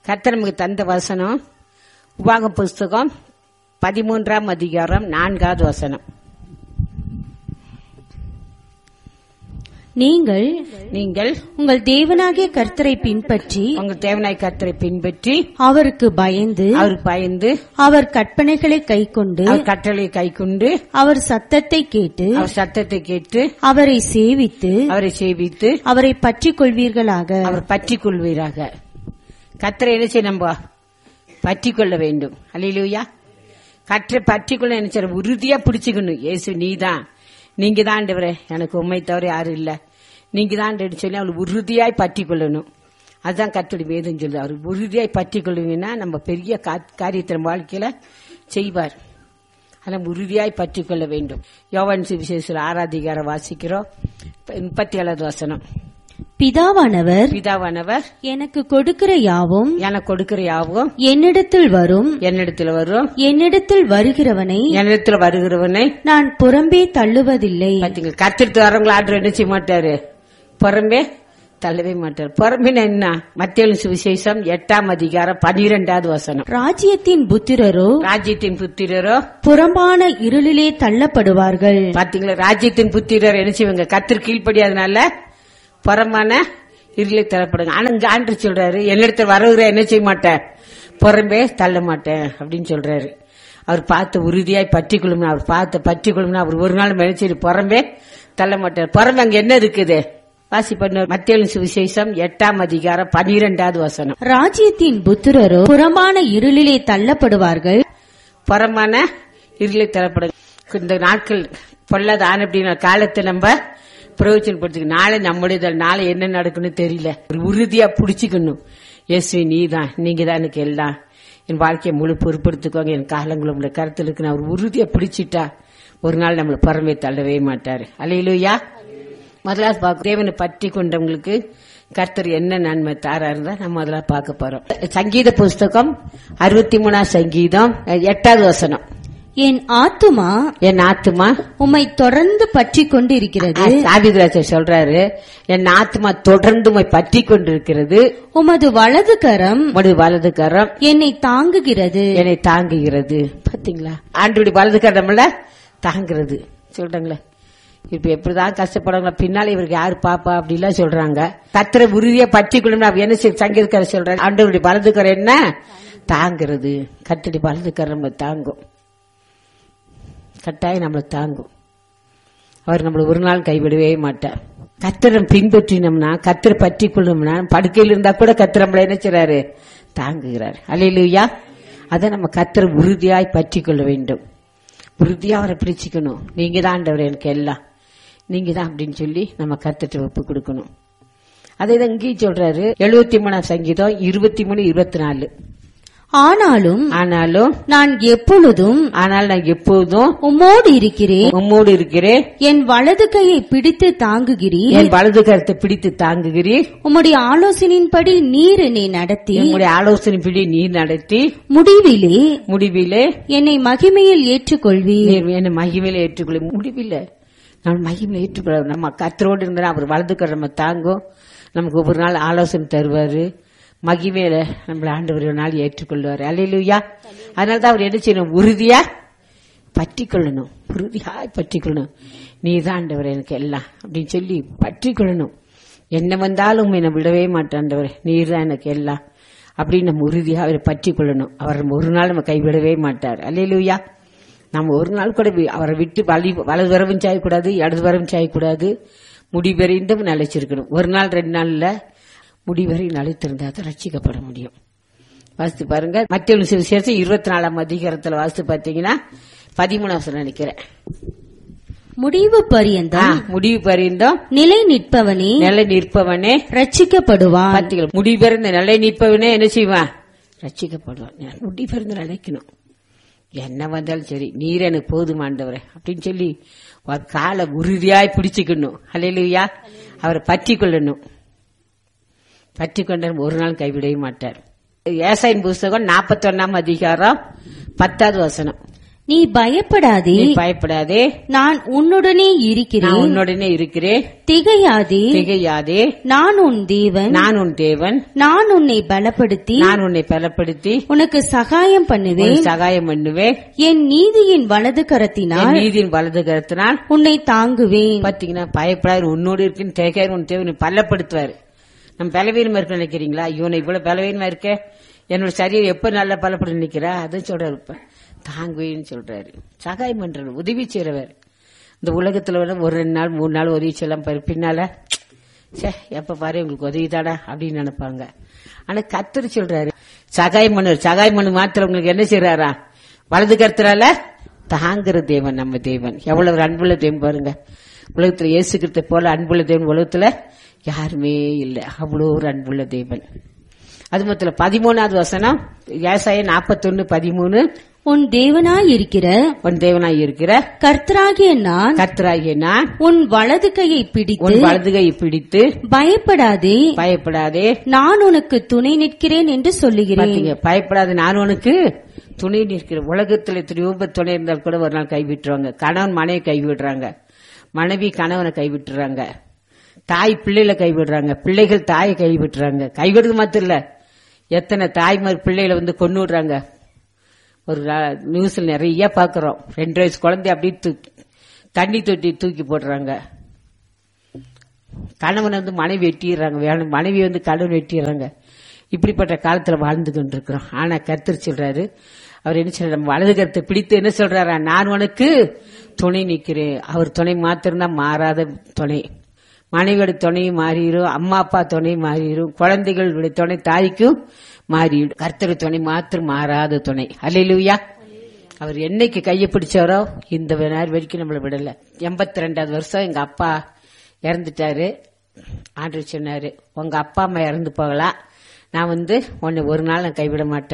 கர்த்தர் நமக்கு தந்த வசனம் உபாக புஸ்தகம் பதிமூன்றாம் அதிகாரம் நான்காவது வசனம் நீங்கள் நீங்கள் உங்கள் தேவனாகிய கர்த்தரை பின்பற்றி உங்கள் தேவனாய் கர்த்தரை பின்பற்றி அவருக்கு பயந்து அவர் பயந்து அவர் கற்பனைகளை கைக்கொண்டு அவர் கட்டளையை கைக்கொண்டு அவர் சத்தத்தை கேட்டு அவர் சத்தத்தை கேட்டு அவரை சேவித்து அவரை சேவித்து அவரை பற்றிக் கொள்வீர்களாக அவர் பற்றி கொள்வீராக கத்தரை என்ன செய்ய நம்ம பற்றி கொள்ள வேண்டும் அல்லையிலூயா கற்றை பற்றி கொள்ள என்ன செய்ய உறுதியா பிடிச்சுக்கணும் இயேசு நீதான் நீங்க தான் ஆண்டவரே எனக்கு உண்மை தவிர யாரும் இல்ல நீங்க தான் ஆண்டவரே சொல்லி அவளை உறுதியாய் பற்றி கொள்ளணும் அதுதான் கத்தோட வேதம் சொல்லுது அவர் உறுதியாய் பற்றி கொள்வீங்கன்னா நம்ம பெரிய கா- காரியத்தை நம்ம வாழ்க்கையில செய்வார் ஆனால் உறுதியாய் பற்றி கொள்ள வேண்டும் யோவான் சுவிசேஷத்தில் ஆராதிகாரம் வாசிக்கிறோம் முப்பத்தி ஏழாவது வசனம் பிதாவானவர் பிதாவானவர் எனக்கு கொடுக்கிற யாவும் எனக்கு கொடுக்கிற யாவும் என்னிடத்தில் வரும் என்னிடத்துல வரும் என்னிடத்தில் வருகிறவனை என்னிடத்துல வருகிறவனை நான் புறம்பே தள்ளுவதில்லை பாத்தீங்க கத்திரித்து வரவங்களை ஆர்டர் என்ன செய்ய மாட்டாரு புறம்பே தள்ளவே மாட்டார் புறம்பின என்ன மத்திய சுவிசேஷம் எட்டாம் அதிகாரம் பனிரெண்டாவது வசனம் ராஜ்யத்தின் புத்திரரோ ராஜ்யத்தின் புத்திரரோ புறம்பான இருளிலே தள்ளப்படுவார்கள் பாத்தீங்களா ராஜ்யத்தின் புத்திரர் என்ன செய்வாங்க கத்திர கீழ்ப்படியாதனால புறமான இருளை தரப்படுங்க ஆனா இங்க ஆண்டு சொல்றாரு என்னிடத்துல வருகிற என்ன செய்ய மாட்டேன் புறம்பே தள்ள மாட்டேன் அப்படின்னு சொல்றாரு அவர் பார்த்த உறுதியாய் பற்றிக்கொள்ளும் அவர் பார்த்த பற்றிக்கொள்ளும் அவர் ஒரு நாள் நினைச்சிரு புறம்பே தள்ள மாட்டார் புறம்பே அங்க என்ன இருக்குது வாசி பண்ண மத்திய சுவிசேஷம் எட்டாம் அதிகாரம் பனிரெண்டாவது வசனம் ராஜ்யத்தின் புத்திரரோ புறம்பான இருளிலே தள்ளப்படுவார்கள் புறமான இருளை தரப்படுங்க இந்த நாட்கள் பொல்லாத ஆன அப்படின்னா காலத்தை நம்ம பிரயோஜனப்படுத்திக்க நாளை நம்முடைய நாளை என்ன நடக்குன்னு தெரியல ஒரு உறுதியா புடிச்சுக்கணும் இயேசுவே நீ தான் நீங்க தான் எனக்கு எல்லாம் என் வாழ்க்கையை முழு பொறுப்படுத்திக்கோங்க என் காலங்களும் உங்களை கருத்தில் இருக்கு நான் ஒரு உறுதியா பிடிச்சிட்டா ஒரு நாள் நம்மளை புறமே தள்ளவே மாட்டாரு அலையிலுயா முதலாவது பார்க்க தேவனை பற்றி கொண்டவங்களுக்கு கர்த்தர் என்ன நன்மை தாராரு தான் நம்ம முதல்ல பார்க்க போறோம் சங்கீத புஸ்தகம் அறுபத்தி மூணாம் சங்கீதம் எட்டாவது வசனம் என் ஆத்துமா என் ஆத்துமா உம்மை தொடர்ந்து பற்றி கொண்டிருக்கிறது சாவிதராஜர் சொல்றாரு என் ஆத்துமா தொடர்ந்து உம்மை பற்றி கொண்டிருக்கிறது உமது வலது கரம் உமது வலது கரம் என்னை தாங்குகிறது என்னை தாங்குகிறது பாத்தீங்களா ஆண்டுடைய வலது கரம்ல தாங்குறது சொல்றாங்களே இப்ப எப்படிதான் கஷ்டப்படுறாங்க பின்னால இவருக்கு யாரு பாப்பா அப்படிலாம் சொல்றாங்க கத்திர உறுதியா பற்றிக்கொள்ளும் அவர் என்ன செய்ய- சங்கீதக்கார சொல்றாரு ஆண்டவருடைய வலது கரம் என்ன தாங்குறது கத்தடி வலது கரம் நம்மளை தாங்கும் கட்டாயம் நம்மளை தாங்கும் அவர் நம்மளை ஒரு நாள் கைவிடவே மாட்டார் கத்திரம் பின்பற்றினோம்னா கத்திர பற்றி கொள்ளணும்னா படுக்கையில் இருந்தா கூட கத்திர நம்மளை என்ன செய்றாரு தாங்குகிறார் அலையிலுயா அதை நம்ம கத்திர உறுதியாய் பற்றி கொள்ள வேண்டும் உறுதியா அவரை பிடிச்சிக்கணும் நீங்க தான் ஆண்டவர் எனக்கு எல்லாம் நீங்க தான் அப்படின்னு சொல்லி நம்ம கத்திட்டு ஒப்பு கொடுக்கணும் அதை தான் இங்கேயும் சொல்றாரு எழுபத்தி மூணாம் சங்கீதம் இருபத்தி மூணு இருபத்தி நாலு ஆனாலும் ஆனாலும் நான் எப்பொழுதும் ஆனால் நான் எப்போதும் உம்மோடு இருக்கிறேன் உம்மோடு இருக்கிறேன் என் வலது கையை பிடித்து தாங்குகிறீர் என் வலது கருத்தை பிடித்து தாங்குகிறீர் உம்முடைய ஆலோசனையின்படி நீர் என்னை நடத்தி என்னுடைய ஆலோசனைப்படி நீர் நடத்தி முடிவிலே முடிவிலே என்னை மகிமையில் ஏற்றுக்கொள்வீர் நீர் என்னை மகிமையில ஏற்றுக்கொள்ள முடிவில்லை நம்ம மகிமையில ஏற்றுக்கொள்ள நம்ம கத்தரோடு இருந்தா அவர் வலதுக்கிற நம்ம தாங்கும் நமக்கு ஒவ்வொரு நாள் ஆலோசனை தருவாரு மகிமையில நம்மள ஆண்டவர் ஒரு நாள் ஏற்றுக்கொள்வாரு அல்லையா அதனால தான் அவர் என்ன செய்யணும் உறுதியா பற்றி கொள்ளணும் உறுதியாய் பற்றி கொள்ளணும் நீ தான் ஆண்டவர் எனக்கு எல்லாம் அப்படின்னு சொல்லி பற்றி கொள்ளணும் என்ன வந்தாலும் என்னை விடவே மாட்டாண்டவர் நீர் தான் எனக்கு எல்லாம் அப்படின்னு நம்ம உறுதியாக அவரை பற்றி கொள்ளணும் அவர் நம்ம ஒரு நாள் நம்ம கைவிடவே மாட்டார் அல்லையிலுயா நம்ம ஒரு நாள் கூட வி- அவரை விட்டு வலி வலது வரவும் சாயக்கூடாது இடது வரவும் சாயக்கூடாது முடிவெறிந்தும் நிலைச்சிருக்கணும் ஒரு நாள் ரெண்டு நாள்ல முடிவரை நிலைத்திருந்தா தான் ரட்சிக்கப்பட முடியும் வாசித்து பாருங்க மத்திய விசேஷம் இருபத்தி நாலாம் அதிகாரத்துல வாசித்து பாத்தீங்கன்னா பதிமூணாவது நினைக்கிறேன் முடிவு ஆ, பரியந்தம் முடிவு பறிந்தோம் நிலை நிற்பவனே நிலை நிற்பவனே ரட்சிக்கப்படுவான் பாத்தீங்களா முடிபெருந்த நிலை நிற்பவனே என்ன செய்வான் ரட்சிக்கப்படுவான் நான் முடிபெருந்த நிலைக்கணும் என்ன வந்தாலும் சரி நீர் எனக்கு போதும் ஆண்டவரே அப்படின்னு சொல்லி ஒரு காலை உறுதியாய் பிடிச்சுக்கணும் அல்லையா அவரை பற்றி கொள்ளணும் பற்றி கொண்ட ஒரு நாள் கைவிடவே மாட்டார் ஏசாயின் புஸ்தகம் நாற்பத்தொன்னாம் அதிகாரம் பத்தாவது வசனம் நீ பயப்படாதே நீ பயப்படாதே நான் உன்னுடனே நான் இருக்கிறேன் உன்னுடனே இருக்கிறேன் திகையாதே திகையாதே நான் உன் தேவன் நான் உன் தேவன் நான் உன்னை பலப்படுத்தி நான் உன்னை பலப்படுத்தி உனக்கு சகாயம் பண்ணுவேன் உனக்கு சகாயம் பண்ணுவேன் என் நீதியின் வலது கரத்தினால் என் நீதியின் வலது கருத்தினால் உன்னை தாங்குவேன் பாத்தீங்கன்னா பயப்படாது உன்னோடு இருக்குன்னு தேக்காரு உன் தேவனை பலப்படுத்துவாரு நம்ம பலவீனமா இருக்கு நினைக்கிறீங்களா இவனை இவ்வளவு பலவீனமா இருக்க என்னோட சரீரம் எப்ப நல்லா பலப்பட நிக்கிறா அதுவும் சொல்றாரு இப்ப தாங்குவேன்னு சொல்றாரு சகாயம் பண்றாரு உதவி செய்றவர் இந்த உலகத்துல வந்து ஒரு ரெண்டு நாள் மூணு நாள் உதவி செய்யலாம் பாரு பின்னால சே எப்ப பாரு உங்களுக்கு உதவி தாடா அப்படின்னு நினைப்பாங்க ஆனா கத்தர் சொல்றாரு சகாயம் பண்ணுவார் சகாயம் பண்ணு மாத்திரம் உங்களுக்கு என்ன செய்யறாரா வலது கருத்துறால தாங்குற தேவன் நம்ம தேவன் எவ்வளவு ஒரு அன்புள்ள தேவன் பாருங்க உலகத்துல இயேசு கிறிஸ்து போல அன்புள்ள தேவன் உலகத்துல யாருமே இல்லை அவ்வளோ ஒரு அன்புள்ள தேவன் அது மொத்தம் பதிமூணாவது வசனம் ஏசாய நாற்பத்தொன்னு பதிமூணு உன் தேவனாய் இருக்கிற உன் தேவனாய் இருக்கிற கர்த்தராகிய நான் கர்த்தராகிய நான் உன் வலது கையை பிடித்து உன் வலதுகை பிடித்து பயப்படாதே பயப்படாதே நான் உனக்கு துணை நிற்கிறேன் என்று சொல்லுகிறேன் பாத்தீங்க பயப்படாத நான் உனக்கு துணை நிற்கிறேன் உலகத்துல திரும்ப துணை இருந்தால் கூட ஒரு நாள் கைவிட்டுருவாங்க கணவன் மனைவி கைவிடுறாங்க மனைவி கணவனை கைவிட்டுறாங்க தாய் பிள்ளைகளை கைவிடுறாங்க பிள்ளைகள் தாயை கைவிட்டுறாங்க கைவிடுறது மாத்திரம் இல்ல எத்தனை தாய்மார் பிள்ளைகளை வந்து கொண்டு விடுறாங்க ஒரு நா- நியூஸ்ல நிறைய பாக்குறோம் ரெண்டு வயசு குழந்தை அப்படியே தூக்கி தண்ணி தொட்டி தூக்கி போடுறாங்க கணவன் வந்து மனைவி வெட்டிடுறாங்க வேணும் மனைவி வந்து கணவன் வெட்டிடுறாங்க இப்படிப்பட்ட காலத்துல வாழ்ந்து கொண்டிருக்கிறோம் ஆனா கர்த்தர் சொல்றாரு அவர் என்ன சொல்றாரு நம்ம வலது கருத்தை பிடித்து என்ன சொல்றாரா நான் உனக்கு துணை நிக்கிறேன் அவர் துணை மாத்திரம்தான் மாறாத துணை மனைவியோட துணையும் மாறிடும் அம்மா அப்பா துணை மாறிடும் குழந்தைகளுடைய துணை தாய்க்கும் மாறிடும் கர்த்தர் துணை மாத்திரம் மாறாத துணை அல்லையிலுயா அவர் என்னைக்கு கையை பிடிச்சாரோ இந்த நேரம் வரைக்கும் நம்மளை விடல எண்பத்தி ரெண்டாவது வருஷம் எங்க அப்பா இறந்துட்டாரு ஆண்டு சொன்னாரு உங்க அப்பா அம்மா இறந்து போகலாம் நான் வந்து உன்னை ஒரு நாள் நான் கைவிட மாட்டேன்